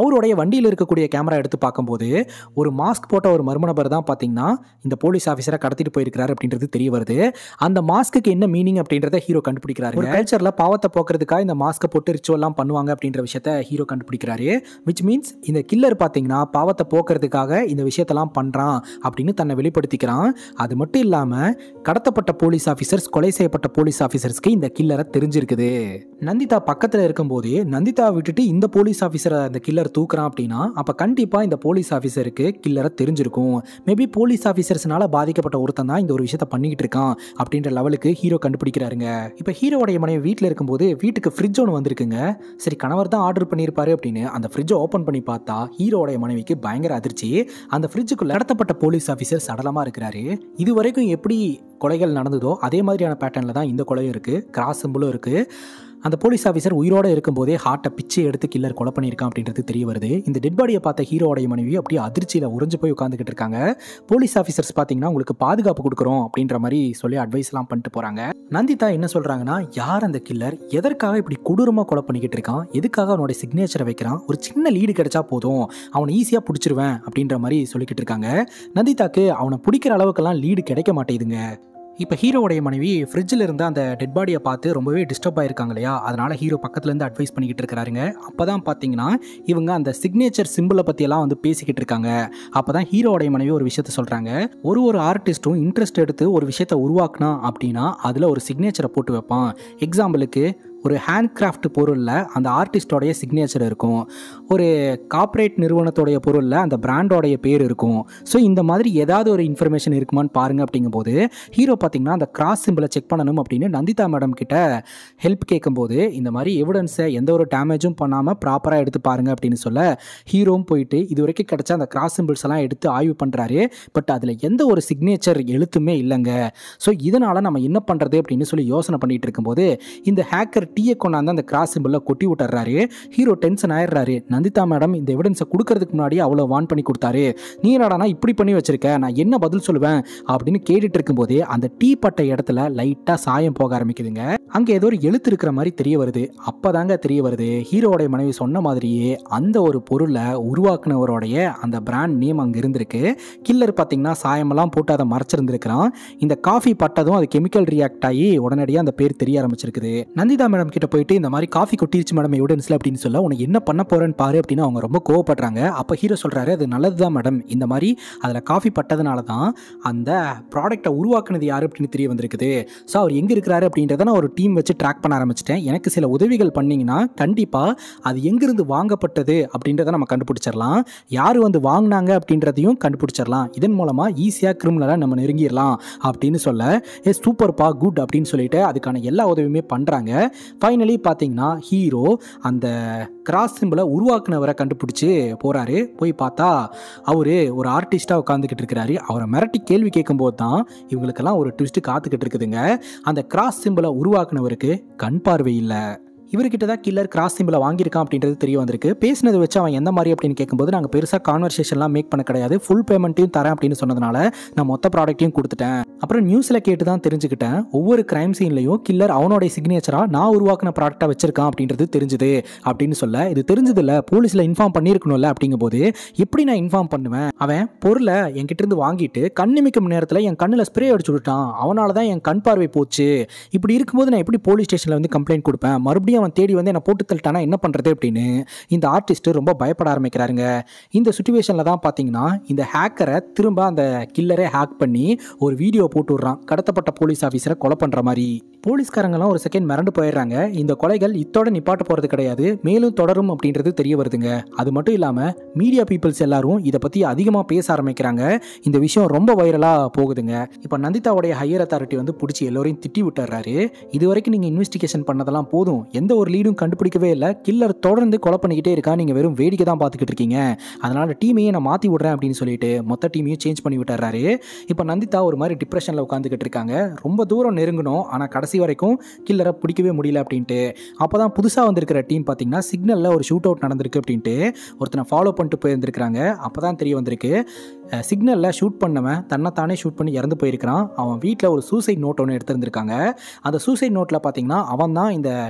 வண்டியில் இருக்கக்கூடிய கேமரா எடுத்து பார்க்கும்போது ஒரு மாஸ்க் போட்ட ஒரு மர்ம நபர் தான் பார்த்தீங்கன்னா இந்த போலீஸ் ஆஃபீஸரை கடத்திட்டு போயிருக்கிறாரு அப்படின்றது தெரிய வருது அந்த மாஸ்க்கு என்ன மீனிங் அப்படின்றத ஹீரோ கண்டுபிடிக்கிறாரு ஒரு கல்ச்சரில் பாவத்தை போக்குறதுக்காக இந்த மாஸ்க்கை போட்டு ரிச்சுவல்லாம் பண்ணுவாங்க அப்படின்ற விஷயத்த ஹீரோ கண்டுபிடிக்கிறாரு விச் மீன்ஸ் இந்த கில்லர் பார்த்தீங்கன்னா பாவத்தை போக்குறதுக்காக இந்த விஷயத்தெல்லாம் பண்ணுறான் அப்படின்னு தன்னை வெளிப்படுத்திக்கிறான் அது மட்டும் இல்லாமல் கடத்தப்பட்ட போலீஸ் ஆஃபீஸர்ஸ் கொலை செய்யப்பட்ட போலீஸ் ஆஃபீஸர்ஸ்க்கு இந்த கில்லரை தெரிஞ்சிருக்குது நந்திதா பக்கத்தில் இருக்கும்போது நந்திதா விட்டுட்டு இந்த போலீஸ் ஆஃபீஸரை அந்த கில்லர் தூக்குறான் அப்படின்னா அப்போ கண்டிப்பாக இந்த போலீஸ் ஆஃபீஸருக்கு கில்லரை தெரிஞ்சிருக்கும் மேபி போலீஸ் ஆஃபீஸர்ஸ்னால பாதிக்கப்பட்ட ஒருத்தன் தான் இந்த ஒரு விஷயத்த பண்ணிக்கிட்டு இருக்கான் அப்படின்ற லெவலுக்கு ஹீரோ கண்டுபிடிக்கிறாருங்க இப்போ ஹீரோடைய மனைவி வீட்டில் இருக்கும்போது வீட்டுக்கு ஃப்ரிட்ஜ் ஒன்று வந்திருக்குங்க சரி கணவர் தான் ஆர்டர் பண்ணியிருப்பாரு அப்படின்னு அந்த ஃப்ரிட்ஜை ஓப்பன் பண்ணி பார்த்தா ஹீரோடைய மனைவிக்கு பயங்கர அதிர்ச்சி அந்த ஃப்ரிட்ஜுக்குள்ள நடத்தப்பட்ட போலீஸ் ஆஃபீஸர் சடலமாக இருக்கிறாரு இது வரைக்கும் எப்படி கொலைகள் நடந்ததோ அதே மாதிரியான பேட்டர்னில் தான் இந்த கொலையும் இருக்குது கிராஸ் சிம்பிளும் இருக்குது அந்த போலீஸ் ஆஃபீஸர் உயிரோடு இருக்கும்போதே ஹார்ட்டை பிச்சை எடுத்து கில்லர் கொலை பண்ணியிருக்கான் அப்படின்றது தெரிய வருது இந்த டெட் பாடியை பார்த்த ஹீரோடைய மனைவி அப்படியே அதிர்ச்சியில் உறைஞ்சு போய் உட்காந்துக்கிட்டு இருக்காங்க போலீஸ் ஆஃபீஸர்ஸ் பார்த்தீங்கன்னா உங்களுக்கு பாதுகாப்பு கொடுக்குறோம் அப்படின்ற மாதிரி சொல்லி அட்வைஸ்லாம் பண்ணிட்டு போகிறாங்க நந்திதா என்ன சொல்கிறாங்கன்னா யார் அந்த கில்லர் எதற்காக இப்படி கொடூரமாக கொலை பண்ணிக்கிட்டு இருக்கான் எதுக்காக அவனோட சிக்னேச்சரை வைக்கிறான் ஒரு சின்ன லீடு கிடைச்சா போதும் அவனை ஈஸியாக பிடிச்சிருவேன் அப்படின்ற மாதிரி சொல்லிக்கிட்டு இருக்காங்க நந்திதாக்கு அவனை பிடிக்கிற அளவுக்கெல்லாம் லீடு கிடைக்க மாட்டேங்குதுங்க இப்போ ஹீரோவுடைய மனைவி ஃப்ரிட்ஜில் இருந்த அந்த டெட் பாடியை பார்த்து ரொம்பவே டிஸ்டர்ப் ஆயிருக்காங்க இல்லையா அதனால ஹீரோ பக்கத்துலேருந்து அட்வைஸ் பண்ணிக்கிட்டு இருக்கிறாருங்க அப்போ தான் பார்த்தீங்கன்னா இவங்க அந்த சிக்னேச்சர் சிம்பிளை பற்றியெல்லாம் வந்து பேசிக்கிட்டு இருக்காங்க அப்போ தான் ஹீரோவுடைய மனைவி ஒரு விஷயத்த சொல்கிறாங்க ஒரு ஒரு ஆர்டிஸ்ட்டும் இன்ட்ரெஸ்ட் எடுத்து ஒரு விஷயத்த உருவாக்குனா அப்படின்னா அதில் ஒரு சிக்னேச்சரை போட்டு வைப்பான் எக்ஸாம்பிளுக்கு ஒரு ஹேண்ட் கிராஃப்ட் பொருளில் அந்த ஆர்டிஸ்டோடைய சிக்னேச்சர் இருக்கும் ஒரு கார்ப்பரேட் நிறுவனத்தோடைய பொருளில் அந்த பிராண்டோடைய பேர் இருக்கும் ஸோ இந்த மாதிரி ஏதாவது ஒரு இன்ஃபர்மேஷன் இருக்குமான்னு பாருங்க அப்படிங்கும்போது ஹீரோ பார்த்தீங்கன்னா அந்த கிராஸ் சிம்பிளை செக் பண்ணணும் அப்படின்னு நந்திதா மேடம் கிட்ட ஹெல்ப் கேட்கும்போது இந்த மாதிரி எவிடன்ஸை எந்த ஒரு டேமேஜும் பண்ணாமல் ப்ராப்பராக எடுத்து பாருங்க அப்படின்னு சொல்ல ஹீரோவும் போயிட்டு இது வரைக்கும் கிடைச்ச அந்த கிராஸ் சிம்பிள்ஸ் எல்லாம் எடுத்து ஆய்வு பண்ணுறாரு பட் அதில் எந்த ஒரு சிக்னேச்சர் எழுத்துமே இல்லைங்க ஸோ இதனால் நம்ம என்ன பண்ணுறது அப்படின்னு சொல்லி யோசனை பண்ணிட்டு இருக்கும்போது இந்த ஹேக்கர் டீயை கொண்டாந்து அந்த கிராஸ் சிம்பிளில் கொட்டி விட்டுறாரு ஹீரோ டென்ஷன் ஆயிடுறாரு நந்திதா மேடம் இந்த எவிடன்ஸை கொடுக்கறதுக்கு முன்னாடி அவ்வளோ வான் பண்ணி கொடுத்தாரு நீ என்னடானா இப்படி பண்ணி வச்சிருக்க நான் என்ன பதில் சொல்லுவேன் அப்படின்னு கேட்டுட்டு இருக்கும்போதே அந்த டீ பட்ட இடத்துல லைட்டாக சாயம் போக ஆரம்பிக்குதுங்க அங்கே ஏதோ ஒரு எழுத்து இருக்கிற மாதிரி தெரிய வருது அப்போதாங்க தெரிய வருது ஹீரோவோடைய மனைவி சொன்ன மாதிரியே அந்த ஒரு பொருளை உருவாக்குனவருடைய அந்த பிராண்ட் நேம் அங்கே இருந்திருக்கு கில்லர் பார்த்தீங்கன்னா சாயமெல்லாம் போட்டு அதை மறைச்சிருந்துருக்கிறான் இந்த காஃபி பட்டதும் அது கெமிக்கல் ரியாக்ட் ஆகி உடனடியாக அந்த பேர் தெரிய ஆரம்பிச்சிருக்குது நந்திதா மேடம் கிட்ட போயிட்டு இந்த மாதிரி காஃபி கொட்டிருச்சு மேடம் எவிடன்ஸ்ல அப்படின்னு சொல்ல உனக்கு என்ன பண்ண போறேன்னு பாரு அப்படின்னு அவங்க ரொம்ப கோவப்படுறாங்க அப்போ ஹீரோ சொல்றாரு அது நல்லது தான் மேடம் இந்த மாதிரி அதில் காஃபி பட்டதுனால தான் அந்த ப்ராடக்ட்டை உருவாக்குனது யார் அப்படின்னு தெரிய வந்திருக்குது ஸோ அவர் எங்கே இருக்கிறாரு அப்படின்றத நான் ஒரு டீம் வச்சு ட்ராக் பண்ண ஆரம்பிச்சிட்டேன் எனக்கு சில உதவிகள் பண்ணீங்கன்னா கண்டிப்பாக அது எங்கிருந்து வாங்கப்பட்டது அப்படின்றத நம்ம கண்டுபிடிச்சிடலாம் யார் வந்து வாங்கினாங்க அப்படின்றதையும் கண்டுபிடிச்சிடலாம் இதன் மூலமாக ஈஸியாக கிரிமினலாக நம்ம நெருங்கிடலாம் அப்படின்னு சொல்ல ஏ சூப்பர்ப்பா குட் அப்படின்னு சொல்லிட்டு அதுக்கான எல்லா உதவியுமே பண்ணுறாங்க ஃபைனலி பார்த்தீங்கன்னா ஹீரோ அந்த கிராஸ் சிம்பிளை உருவாக்குனவரை கண்டுபிடிச்சி போகிறாரு போய் பார்த்தா அவர் ஒரு ஆர்டிஸ்ட்டாக உட்காந்துக்கிட்டு இருக்கிறாரு அவரை மிரட்டி கேள்வி கேட்கும்போது தான் இவங்களுக்கெல்லாம் ஒரு ட்விஸ்ட்டு காத்துக்கிட்டு இருக்குதுங்க அந்த கிராஸ் சிம்பிளை உருவாக்குனவருக்கு கண் பார்வை இல்லை இவர்கிட்ட தான் கில்லர் கிராஸ் சிம்பிளை வாங்கியிருக்கான் அப்படின்றது தெரிய வந்திருக்கு பேசினதை வச்சு அவன் எந்த மாதிரி அப்படின்னு கேட்கும்போது நாங்கள் பெருசாக கான்வர்சேஷன்லாம் மேக் பண்ண கிடையாது ஃபுல் பேமெண்ட்டையும் தரேன் அப்படின்னு சொன்னதுனால நான் மொத்த ப்ராடக்ட்டையும் கொடுத்துட்டேன் அப்புறம் நியூஸில் கேட்டு தான் தெரிஞ்சுக்கிட்டேன் ஒவ்வொரு கிரைம் சீன்லையும் கில்லர் அவனோட சிக்னேச்சராக நான் உருவாக்கின ப்ராடக்டாக வச்சிருக்கான் அப்படின்றது தெரிஞ்சுது அப்படின்னு சொல்ல இது தெரிஞ்சதில்ல போலீஸில் இன்ஃபார்ம் பண்ணியிருக்கணும்ல அப்படிங்கும்போது எப்படி நான் இன்ஃபார்ம் பண்ணுவேன் அவன் பொருளை என்கிட்ட இருந்து வாங்கிட்டு கண்ணிமிக்கும் நேரத்தில் என் கண்ணில் ஸ்ப்ரே அடிச்சு விட்டான் அவனால தான் என் கண் பார்வை போச்சு இப்படி இருக்கும்போது நான் எப்படி போலீஸ் ஸ்டேஷனில் வந்து கம்ப்ளைண்ட் கொடுப்பேன் மறுபடியும் அவன் தேடி வந்து என்னை போட்டு தள்ளிட்டானா என்ன பண்ணுறது அப்படின்னு இந்த ஆர்டிஸ்ட் ரொம்ப பயப்பட ஆரம்பிக்கிறாருங்க இந்த சுச்சுவேஷனில் தான் பார்த்தீங்கன்னா இந்த ஹேக்கரை திரும்ப அந்த கில்லரே ஹேக் பண்ணி ஒரு வீடியோ போட்டு விட்றான் கடத்தப்பட்ட போலீஸ் ஆஃபீஸரை கொலை பண்ணுற மாதிரி போலீஸ்காரங்களாம் ஒரு செகண்ட் மிரண்டு போயிடுறாங்க இந்த கொலைகள் இத்தோட நிப்பாட்ட போகிறது கிடையாது மேலும் தொடரும் அப்படின்றது தெரிய வருதுங்க அது மட்டும் இல்லாமல் மீடியா பீப்புள்ஸ் எல்லாரும் இதை பற்றி அதிகமாக பேச ஆரம்பிக்கிறாங்க இந்த விஷயம் ரொம்ப வைரலாக போகுதுங்க இப்போ நந்திதாவுடைய ஹையர் அத்தாரிட்டி வந்து பிடிச்சி எல்லோரையும் திட்டி விட்டுறாரு இது வரைக்கும் நீங்கள் இன்வெஸ்டிகேஷன் பண்ணதெல்லாம் போதும் எந்த ஒரு லீடும் கண்டுபிடிக்கவே இல்லை கில்லர் தொடர்ந்து கொலை பண்ணிக்கிட்டே இருக்கா நீங்கள் வெறும் வேடிக்கை தான் பார்த்துக்கிட்டு இருக்கீங்க அதனால் டீமையே நான் மாற்றி விட்றேன் அப்படின்னு சொல்லிட்டு மொத்த டீமையும் சேஞ்ச் பண்ணி விட்டுறாரு இப்போ நந்திதா ஒரு மாதிரி டிப்ரெஷனில் உட்காந்துக்கிட்டு இருக்காங்க ரொம்ப தூரம் நெருங்கணும் ஆனால் கடைசி வரைக்கும் கில்லரை பிடிக்கவே முடியல அப்படின்ட்டு அப்போ தான் புதுசாக வந்திருக்கிற டீம் பார்த்தீங்கன்னா சிக்னலில் ஒரு ஷூட் அவுட் நடந்திருக்கு அப்படின்ட்டு ஒருத்தனை ஃபாலோ பண்ணிட்டு போயிருந்திருக்கிறாங்க அப்போ தான் தெரிய வந்திருக்கு சிக்னலில் ஷூட் பண்ணவன் தன்னைத்தானே ஷூட் பண்ணி இறந்து போயிருக்கிறான் அவன் வீட்டில் ஒரு சூசைட் நோட் ஒன்று எடுத்திருந்திருக்காங்க அந்த சூசைட் நோட்டில் பார்த்தீங்கன்னா அவன் தான் இந்த போலீஸ்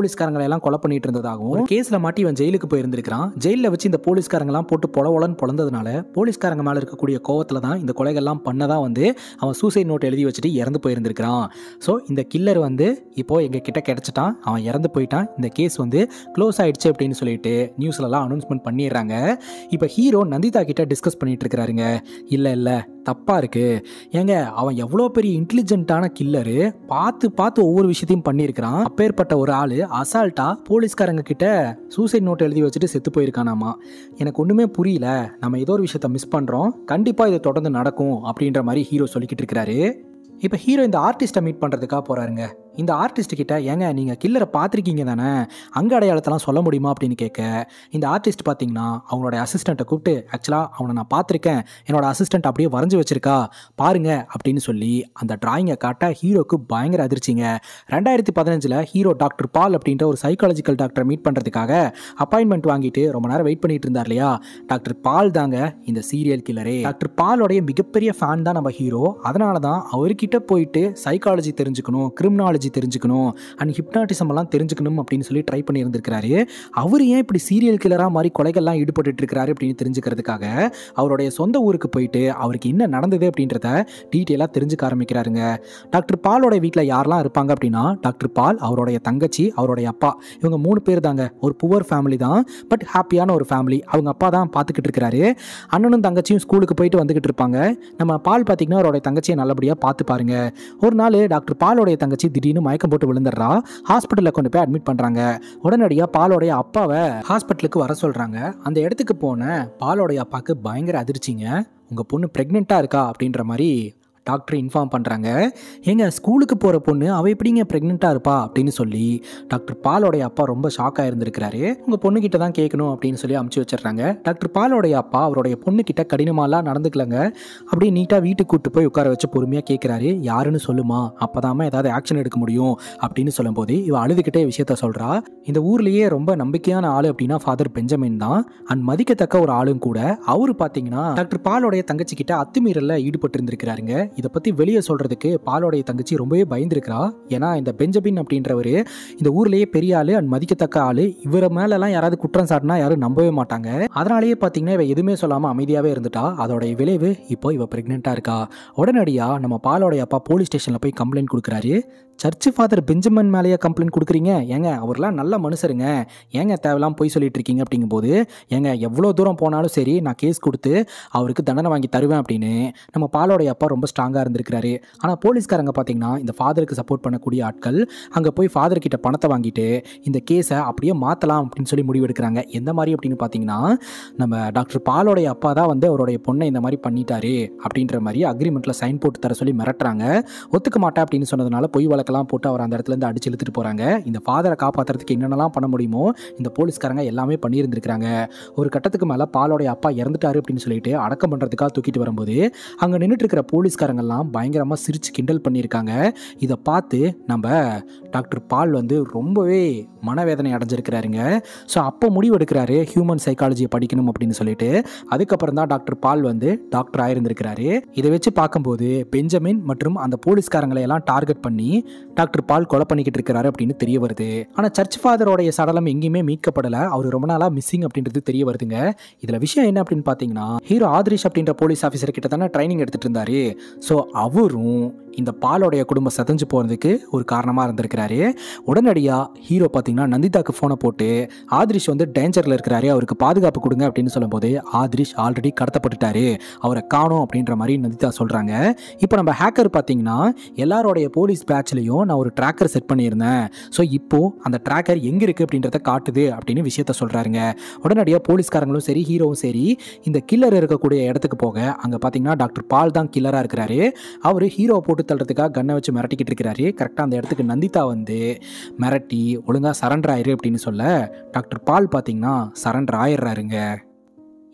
போலீஸ்காரங்களை எல்லாம் கொலை பண்ணிட்டு இருந்ததாகவும் கேஸ்ல மாட்டி இவன் ஜெயிலுக்கு போயிருந்திருக்கான் ஜெயிலில் வச்சு இந்த போலீஸ்காரங்கெல்லாம் போட்டு பொலவலன்னு பொழந்ததுனால போலீஸ்காரங்க மேல இருக்கக்கூடிய கோவத்துல தான் இந்த கொலைகள்லாம் பண்ணதான் வந்து அவன் சூசைட் நோட் எழுதி வச்சுட்டு இறந்து போயிருந்திருக்கிறான் ஸோ இந்த கில்லர் வந்து இப்போ எங்க கிட்ட கிடைச்சிட்டான் அவன் இறந்து போயிட்டான் இந்த கேஸ் வந்து க்ளோஸ் ஆயிடுச்சு அப்படின்னு சொல்லிட்டு நியூஸ்லலாம் அனௌன்ஸ்மெண்ட் பண்ணிடுறாங்க இப்போ ஹீரோ நந்திதா கிட்ட டிஸ்கஸ் பண்ணிட்டு இருக்கிறாருங்க இல்லை இல்லை தப்பாக இருக்கு ஏங்க அவன் எவ்வளோ பெரிய இன்டெலிஜென்ட்டான கில்லரு பார்த்து பார்த்து ஒவ்வொரு விஷயத்தையும் பண்ணியிருக்கிறான் அப்பேற்பட்ட ஒரு ஆள் அசால்ட்டா போலீஸ்காரங்க கிட்ட சூசைட் நோட் எழுதி வச்சுட்டு செத்து போயிருக்கானாமா எனக்கு ஒன்றுமே புரியல நம்ம ஏதோ ஒரு விஷயத்த மிஸ் பண்ணுறோம் கண்டிப்பாக இது தொடர்ந்து நடக்கும் அப்படின்ற மாதிரி ஹீரோ சொல்லிக்கிட்டு இருக்கிறாரு இப்போ ஹீரோ இந்த ஆர்டிஸ்ட்டை மீட் பண்ணுறதுக்காக போகிறாருங்க இந்த ஆர்டிஸ்ட் கிட்ட ஏங்க நீங்கள் கில்லரை பார்த்துருக்கீங்க தானே அங்க அடையாளத்தெல்லாம் சொல்ல முடியுமா அப்படின்னு கேட்க இந்த ஆர்டிஸ்ட் பார்த்தீங்கன்னா அவங்களோட அசிஸ்டண்ட்டை கூப்பிட்டு ஆக்சுவலாக அவனை நான் பார்த்துருக்கேன் என்னோட அசிஸ்டன்ட் அப்படியே வரைஞ்சி வச்சிருக்கா பாருங்க அப்படின்னு சொல்லி அந்த டிராயிங்கை காட்ட ஹீரோக்கு பயங்கர அதிர்ச்சிங்க ரெண்டாயிரத்தி பதினஞ்சில் ஹீரோ டாக்டர் பால் அப்படின்ற ஒரு சைக்காலஜிக்கல் டாக்டரை மீட் பண்ணுறதுக்காக அப்பாயின்மெண்ட் வாங்கிட்டு ரொம்ப நேரம் வெயிட் பண்ணிட்டு இருந்தார் இல்லையா டாக்டர் பால் தாங்க இந்த சீரியல் கில்லரே டாக்டர் பாலோடைய மிகப்பெரிய ஃபேன் தான் நம்ம ஹீரோ அதனால தான் அவர்கிட்ட போயிட்டு சைக்காலஜி தெரிஞ்சுக்கணும் கிரிமினாலஜி தெரிஞ்சுக்கணும் அண்ட் ஹிப்னாட்டிசம் எல்லாம் தெரிஞ்சுக்கணும் அப்படின்னு சொல்லி ட்ரை பண்ணி இருந்திருக்கிறாரு அவர் ஏன் இப்படி சீரியல் கில்லராக மாதிரி கொலைகள்லாம் ஈடுபட்டு இருக்கிறாரு அப்படின்னு தெரிஞ்சுக்கிறதுக்காக அவருடைய சொந்த ஊருக்கு போயிட்டு அவருக்கு என்ன நடந்தது அப்படின்றத டீட்டெயிலாக தெரிஞ்சுக்க ஆரம்பிக்கிறாருங்க டாக்டர் பாலோட வீட்டில் யாரெல்லாம் இருப்பாங்க அப்படின்னா டாக்டர் பால் அவருடைய தங்கச்சி அவருடைய அப்பா இவங்க மூணு பேர் தாங்க ஒரு புவர் ஃபேமிலி தான் பட் ஹாப்பியான ஒரு ஃபேமிலி அவங்க அப்பா தான் பார்த்துக்கிட்டு இருக்கிறாரு அண்ணனும் தங்கச்சியும் ஸ்கூலுக்கு போயிட்டு வந்துக்கிட்டு இருப்பாங்க நம்ம பால் பார்த்தீங்கன்னா அவருடைய தங்கச்சியை நல்லபடியாக பார்த்து பாருங்க ஒரு நாள் டாக்டர் பாலோடைய தங்கச்சி திடீர்னு மயக்கம் போட்டு விழுந்துடுறா ஹாஸ்பிட்டலில் கொண்டு போய் அட்மிட் பண்ணுறாங்க உடனடியாக பாலோடைய அப்பாவை ஹாஸ்பிட்டலுக்கு வர சொல்கிறாங்க அந்த இடத்துக்கு போன பாலோடைய அப்பாவுக்கு பயங்கர அதிர்ச்சிங்க உங்கள் பொண்ணு ப்ரெக்னெண்ட்டாக இருக்கா அப்படின்ற மாதிரி டாக்டர் இன்ஃபார்ம் பண்ணுறாங்க ஏங்க ஸ்கூலுக்கு போகிற பொண்ணு அவள் எப்படிங்க ப்ரெக்னெண்ட்டாக இருப்பா அப்படின்னு சொல்லி டாக்டர் பாலோடைய அப்பா ரொம்ப ஷாக்காக இருந்திருக்கிறாரு உங்கள் பொண்ணுக்கிட்ட தான் கேட்கணும் அப்படின்னு சொல்லி அமுச்சு வச்சிடுறாங்க டாக்டர் பாலோடைய அப்பா அவருடைய பொண்ணுக்கிட்ட கடினமாலாம் நடந்துக்கலங்க அப்படியே நீட்டாக வீட்டுக்கு கூட்டு போய் உட்கார வச்சு பொறுமையாக கேட்குறாரு யாருன்னு சொல்லுமா அப்போதாம ஏதாவது ஆக்ஷன் எடுக்க முடியும் அப்படின்னு சொல்லும்போது இவ அழுதுகிட்டே விஷயத்த சொல்கிறா இந்த ஊர்லேயே ரொம்ப நம்பிக்கையான ஆள் அப்படின்னா ஃபாதர் பெஞ்சமின் தான் அண்ட் மதிக்கத்தக்க ஒரு ஆளும் கூட அவரு பார்த்தீங்கன்னா டாக்டர் பாலோடைய தங்கச்சி கிட்ட அத்துமீறலில் ஈடுபட்டு இருந்திருக்கிறாருங்க இதை பற்றி வெளியே சொல்கிறதுக்கு பாலோடைய தங்கச்சி ரொம்பவே பயந்துருக்கிறா ஏன்னா இந்த பெஞ்சமின் அப்படின்றவர் இந்த ஊர்லேயே பெரிய ஆள் அண்ட் மதிக்கத்தக்க ஆள் இவரை மேலெல்லாம் யாராவது குற்றம் சாட்டினா யாரும் நம்பவே மாட்டாங்க அதனாலேயே பார்த்தீங்கன்னா இவ எதுவுமே சொல்லாமல் அமைதியாகவே இருந்துட்டா அதோடைய விளைவு இப்போ இவ ப்ரெக்னெண்ட்டாக இருக்கா உடனடியாக நம்ம பாலோடைய அப்பா போலீஸ் ஸ்டேஷனில் போய் கம்ப்ளைண்ட் கொடுக்குறாரு சர்ச்சு ஃபாதர் பெஞ்சமின் மேலேயே கம்ப்ளைண்ட் கொடுக்குறீங்க ஏங்க அவர்லாம் நல்ல மனுஷருங்க ஏங்க தேவையில்லாம் போய் சொல்லிட்டு இருக்கீங்க அப்படிங்கும்போது ஏங்க எவ்வளோ தூரம் போனாலும் சரி நான் கேஸ் கொடுத்து அவருக்கு தண்டனை வாங்கி தருவேன் அப்படின்னு நம்ம பாலோடைய அப்பா ரொம்ப ஸ்ட்ராங்காக இருந்திருக்கிறாரு ஆனால் போலீஸ்காரங்க பார்த்தீங்கன்னா இந்த ஃபாதருக்கு சப்போர்ட் பண்ணக்கூடிய ஆட்கள் அங்கே போய் ஃபாதர் கிட்ட பணத்தை வாங்கிட்டு இந்த கேஸை அப்படியே மாற்றலாம் அப்படின்னு சொல்லி முடிவெடுக்கிறாங்க எந்த மாதிரி அப்படின்னு பார்த்தீங்கன்னா நம்ம டாக்டர் பாலோடைய அப்பா தான் வந்து அவருடைய பொண்ணை இந்த மாதிரி பண்ணிட்டாரு அப்படின்ற மாதிரி அக்ரிமெண்ட்டில் சைன் போட்டு தர சொல்லி மிரட்டுறாங்க ஒத்துக்க மாட்டேன் அப்படின்னு சொன்னதுனால பொய் வழக்கெல்லாம் போட்டு அவர் அந்த இடத்துல இருந்து அடிச்சு இழுத்துட்டு போகிறாங்க இந்த ஃபாதரை காப்பாற்றுறதுக்கு என்னென்னலாம் பண்ண முடியுமோ இந்த போலீஸ்காரங்க எல்லாமே பண்ணியிருந்திருக்கிறாங்க ஒரு கட்டத்துக்கு மேலே பாலோடைய அப்பா இறந்துட்டாரு அப்படின்னு சொல்லிட்டு அடக்கம் பண்ணுறதுக்காக தூக்கிட்டு வரும்போது அங்கே நின்றுட்டு இருக்கிற போலீஸ்காரங்கெல்லாம் பயங்கரமாக சிரிச்சு கிண்டல் பண்ணியிருக்காங்க இதை பார்த்து நம்ம டாக்டர் பால் வந்து ரொம்பவே மனவேதனை அடைஞ்சிருக்கிறாருங்க ஸோ அப்போ முடிவு எடுக்கிறாரு ஹியூமன் சைக்காலஜியை படிக்கணும் அப்படின்னு சொல்லிட்டு அதுக்கப்புறம் தான் டாக்டர் பால் வந்து டாக்டர் ஆயிருந்திருக்கிறாரு இதை வச்சு பார்க்கும்போது பெஞ்சமின் மற்றும் அந்த போலீஸ்காரங்களை எல்லாம் டார்கெட் பண்ணி டாக்டர் பால் கொலை பண்ணிக்கிட்டு இருக்கிறாரு அப்படின்னு தெரிய வருது ஆனால் சர்ச் ஃபாதரோடைய சடலம் எங்கேயுமே மீட்கப்படலை அவர் ரொம்ப நாளாக மிஸ்ஸிங் அப்படின்றது தெரிய வருதுங்க இதில் விஷயம் என்ன அப்படின்னு பார்த்தீங்கன்னா ஹீரோ ஆத்ரிஷ் அப்படின்ற போலீஸ் ஆஃபீஸர் கிட்ட தானே ட்ரைனிங் எடுத்துட்டு இருந்தாரு ஸோ அவரும் இந்த பாலோடைய குடும்பம் சதஞ்சு போகிறதுக்கு ஒரு காரணமாக இருந்திருக்கிறாரு உடனடியாக ஹீரோ பார்த்தீங்கன்னா நந்திதாக்கு ஃபோனை போட்டு ஆத்ரிஷ் வந்து டேஞ்சரில் இருக்கிறாரு அவருக்கு பாதுகாப்பு கொடுங்க அப்படின்னு சொல்லும்போது ஆத்ரிஷ் ஆல்ரெடி கடத்தப்பட்டுட்டாரு அவரை காணோம் அப்படின்ற மாதிரி நந்திதா சொல்கிறாங்க இப்போ நம்ம ஹேக்கர் பார்த்தீங்கன்னா எல்லாரோடைய போலீஸ் பேட்ச்லையும் நான் ஒரு ட்ராக்கர் செட் பண்ணியிருந்தேன் ஸோ இப்போ அந்த ட்ராக்கர் எங்கே இருக்குது அப்படின்றத காட்டுது அப்படின்னு விஷயத்த சொல்கிறாருங்க உடனடியாக போலீஸ்காரங்களும் சரி ஹீரோவும் சரி இந்த கில்லர் இருக்கக்கூடிய இடத்துக்கு போக அங்கே பார்த்தீங்கன்னா டாக்டர் பால் தான் கில்லராக இருக்கிறாரு அவர் ஹீரோ போட்டு தள்ளுறதுக்காக கன்னை வச்சு மிரட்டிக்கிட்டு இருக்கிறாரு கரெக்டாக அந்த இடத்துக்கு நந்திதா வந்து மிரட்டி ஒழுங்காக சரண்டர் ஆயிரு அப்படின்னு சொல்ல டாக்டர் பால் பார்த்தீங்கன்னா சரண்டர் ஆயிடுறாருங்க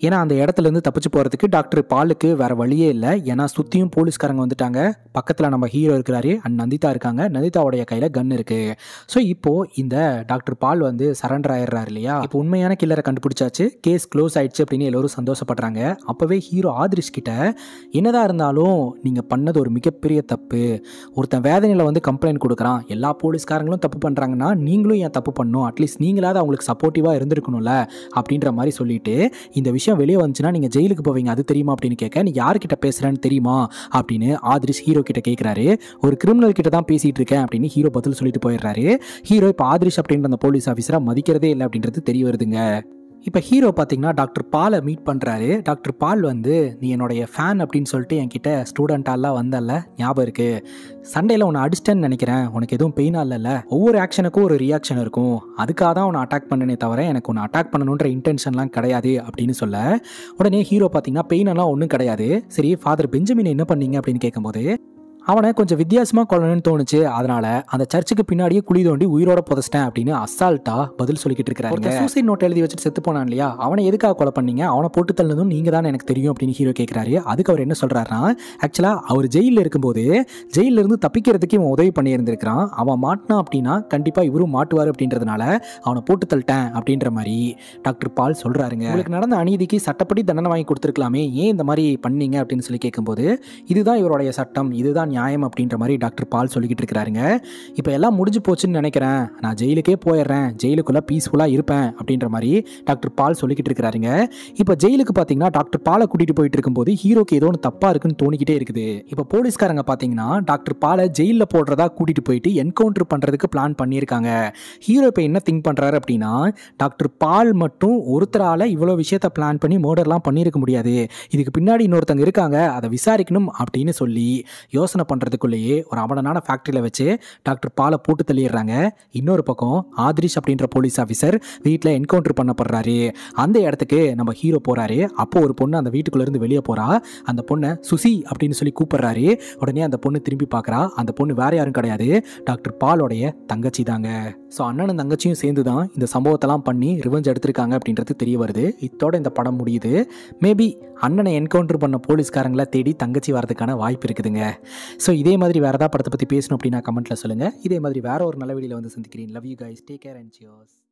ஏன்னா அந்த இடத்துல இருந்து தப்பிச்சு போகிறதுக்கு டாக்டர் பாலுக்கு வேற வழியே இல்லை ஏன்னா சுற்றியும் போலீஸ்காரங்க வந்துட்டாங்க பக்கத்தில் நம்ம ஹீரோ இருக்கிறாரு அண்ட் நந்திதா இருக்காங்க நந்திதாவுடைய கையில் கன் இருக்கு ஸோ இப்போ இந்த டாக்டர் பால் வந்து சரண்டர் ஆயிடுறாரு இல்லையா இப்போ உண்மையான கில்லரை கண்டுபிடிச்சாச்சு கேஸ் க்ளோஸ் ஆயிடுச்சு அப்படின்னு எல்லோரும் சந்தோஷப்படுறாங்க அப்போவே ஹீரோ ஆதிரிஷ் கிட்ட என்னதான் இருந்தாலும் நீங்கள் பண்ணது ஒரு மிகப்பெரிய தப்பு ஒருத்தன் வேதனையில் வந்து கம்ப்ளைண்ட் கொடுக்குறான் எல்லா போலீஸ்காரங்களும் தப்பு பண்ணுறாங்கன்னா நீங்களும் ஏன் தப்பு பண்ணணும் அட்லீஸ்ட் நீங்களாவது அவங்களுக்கு சப்போர்ட்டிவாக இருந்திருக்கணும்ல அப்படின்ற மாதிரி சொல்லிட்டு இந்த விஷயம் வெளியே வந்துச்சுன்னா நீங்கள் ஜெயிலுக்கு போவீங்க அது தெரியுமா அப்படின்னு கேட்க நீ யார்கிட்ட பேசுகிறேன்னு தெரியுமா அப்படின்னு ஆதிரிஷ் ஹீரோ கிட்ட கேட்குறாரு ஒரு கிரிமினல் கிட்ட தான் பேசிகிட்டு இருக்கேன் அப்படின்னு ஹீரோ பதில் சொல்லிட்டு போயிடுறாரு ஹீரோ இப்போ ஆதிரிஷ் அப்படின்ற அந்த போலீஸ் ஆஃபீஸரை மதிக்கிறதே இல்லை அப்படின்றது தெரிய வருதுங்க இப்போ ஹீரோ பார்த்தீங்கன்னா டாக்டர் பாலை மீட் பண்ணுறாரு டாக்டர் பால் வந்து நீ என்னுடைய ஃபேன் அப்படின்னு சொல்லிட்டு என்கிட்ட ஸ்டூடெண்ட்டாலாம் வந்தல்ல ஞாபகம் இருக்கு சண்டையில் உன்னை அடிச்சிட்டேன்னு நினைக்கிறேன் உனக்கு எதுவும் பெயினாக இல்லைல்ல ஒவ்வொரு ஆக்ஷனுக்கும் ஒரு ரியாக்ஷன் இருக்கும் அதுக்காக தான் உன்னை அட்டாக் பண்ணனே தவிர எனக்கு உன்னை அட்டாக் பண்ணணுன்ற இன்டென்ஷன்லாம் கிடையாது அப்படின்னு சொல்ல உடனே ஹீரோ பார்த்தீங்கன்னா பெயினெல்லாம் ஒன்றும் கிடையாது சரி ஃபாதர் பெஞ்சமின் என்ன பண்ணீங்க அப்படின்னு கேட்கும்போது அவனை கொஞ்சம் வித்தியாசமாக கொள்ளணும்னு தோணுச்சு அதனால அந்த சர்ச்சுக்கு பின்னாடியே குழி தோண்டி உயிரோட புதைச்சிட்டேன் அப்படின்னு அசால்ட்டா பதில் சொல்லிக்கிட்டு இருக்காரு சூசைட் நோட் எழுதி வச்சுட்டு செத்து போனான் இல்லையா அவனை எதுக்காக கொலை பண்ணீங்க அவனை போட்டு தள்ளதும் நீங்க தான் எனக்கு தெரியும் அப்படின்னு ஹீரோ கேட்கிறாரு அதுக்கு அவர் என்ன சொல்றாருன்னா ஆக்சுவலா அவர் ஜெயிலில் இருக்கும்போது ஜெயில இருந்து தப்பிக்கிறதுக்கு இவன் உதவி பண்ணி இருந்திருக்கிறான் அவன் மாட்டினான் அப்படின்னா கண்டிப்பா இவரும் மாட்டுவார் அப்படின்றதுனால அவனை போட்டு தள்ளிட்டேன் அப்படின்ற மாதிரி டாக்டர் பால் சொல்றாருங்க உங்களுக்கு நடந்த அநீதிக்கு சட்டப்படி தண்டனை வாங்கி கொடுத்துருக்கலாமே ஏன் இந்த மாதிரி பண்ணீங்க அப்படின்னு சொல்லி கேட்கும்போது இதுதான் இவருடைய சட்டம் இதுதான் நியாயம் அப்படின்ற மாதிரி டாக்டர் பால் சொல்லிக்கிட்டு இருக்கிறாருங்க இப்போ எல்லாம் முடிஞ்சு போச்சுன்னு நினைக்கிறேன் நான் ஜெயிலுக்கே போயிடுறேன் ஜெயிலுக்குள்ளே பீஸ்ஃபுல்லாக இருப்பேன் அப்படின்ற மாதிரி டாக்டர் பால் சொல்லிக்கிட்டு இருக்கிறாருங்க இப்போ ஜெயிலுக்கு பார்த்தீங்கன்னா டாக்டர் பாலை கூட்டிகிட்டு போயிட்டு இருக்கும்போது ஹீரோக்கு ஏதோ ஒன்று தப்பாக இருக்குன்னு தோணிக்கிட்டே இருக்குது இப்போ போலீஸ்காரங்க பார்த்தீங்கன்னா டாக்டர் பாலை ஜெயிலில் போடுறதா கூட்டிகிட்டு போயிட்டு என்கவுண்டர் பண்ணுறதுக்கு பிளான் பண்ணியிருக்காங்க ஹீரோ இப்போ என்ன திங்க் பண்ணுறாரு அப்படின்னா டாக்டர் பால் மட்டும் ஒருத்தரால் இவ்வளோ விஷயத்த பிளான் பண்ணி மர்டர்லாம் பண்ணியிருக்க முடியாது இதுக்கு பின்னாடி இன்னொருத்தங்க இருக்காங்க அதை விசாரிக்கணும் அப்படின்னு சொல்லி யோசனை பண்ணுறதுக்குள்ளேயே ஒரு அவலனான ஃபேக்ட்ரியில் வச்சு டாக்டர் பாலை போட்டு தள்ளிடுறாங்க இன்னொரு பக்கம் ஆதிரிஷ் அப்படின்ற போலீஸ் ஆஃபீஸர் வீட்டில் என்கவுண்டர் பண்ணப்படுறாரு அந்த இடத்துக்கு நம்ம ஹீரோ போகிறாரு அப்போ ஒரு பொண்ணு அந்த வீட்டுக்குள்ளேருந்து வெளியே போகிறா அந்த பொண்ணை சுசி அப்படின்னு சொல்லி கூப்பிடுறாரு உடனே அந்த பொண்ணு திரும்பி பார்க்குறா அந்த பொண்ணு வேற யாரும் கிடையாது டாக்டர் பாலோடைய தங்கச்சி தாங்க ஸோ அண்ணனும் தங்கச்சியும் சேர்ந்து தான் இந்த சம்பவத்தெல்லாம் பண்ணி ரிவெஞ்ச் எடுத்திருக்காங்க அப்படின்றது தெரிய வருது இத்தோட இந்த படம் முடியுது மேபி அண்ணனை என்கவுண்டர் பண்ண போலீஸ்காரங்களை தேடி தங்கச்சி வரதுக்கான வாய்ப்பு இருக்குதுங்க ஸோ இதே மாதிரி வேறு ஏதாவது படத்தை பற்றி பேசணும் அப்படின்னா கமெண்ட்டில் சொல்லுங்கள் இதே மாதிரி வேற ஒரு நல்ல வீடியோவில் வந்து சந்திக்கிறேன் love you guys take care and சியோஸ்